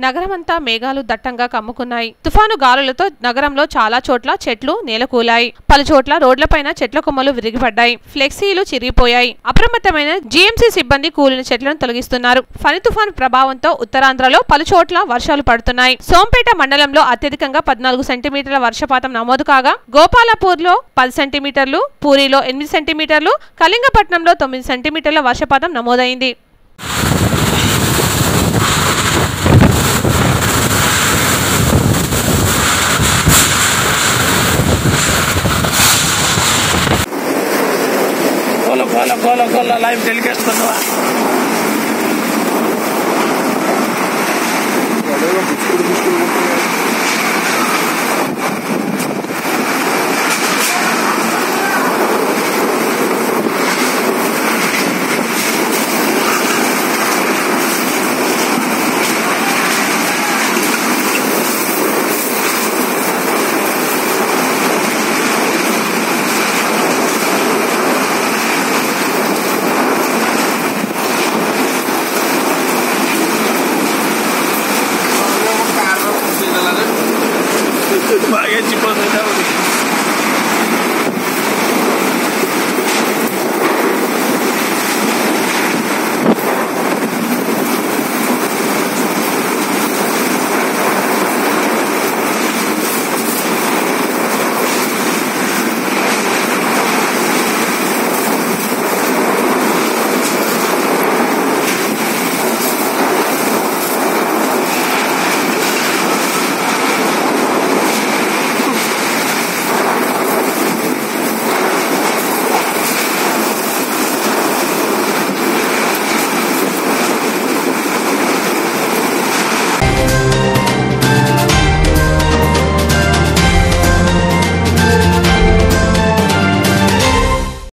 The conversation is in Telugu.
నగరమంతా మేఘాలు దట్టంగా కమ్ముకున్నాయి తుఫాను గాలులతో నగరంలో చాలా చోట్ల చెట్లు నేలకూలాయి పలు చోట్ల రోడ్లపైన చెట్ల కొమ్మలు విరిగిపడ్డాయి ఫ్లెక్సీలు చిరిగిపోయాయి అప్రమత్తమైన జీఎంసీ సిబ్బంది కూలిన చెట్లను తొలగిస్తున్నారు ఫని తుఫాను ప్రభావంతో ఉత్తరాంధ్రలో పలు చోట్ల వర్షాలు పడుతున్నాయి సోంపేట మండలంలో అత్యధికంగా పద్నాలుగు సెంటీమీటర్ల వర్షపాతం నమోదు కాగా గోపాలపూర్ లో పది సెంటీమీటర్లు పూరిలో ఎనిమిది సెంటీమీటర్లు కళింగపట్నంలో తొమ్మిది సెంటీమీటర్ల వర్షపాతం నమోదైంది खोलो खोलो खोलो खोलो लाइव टेलीकास्ट कर दो बिस्कुट बिस्कुट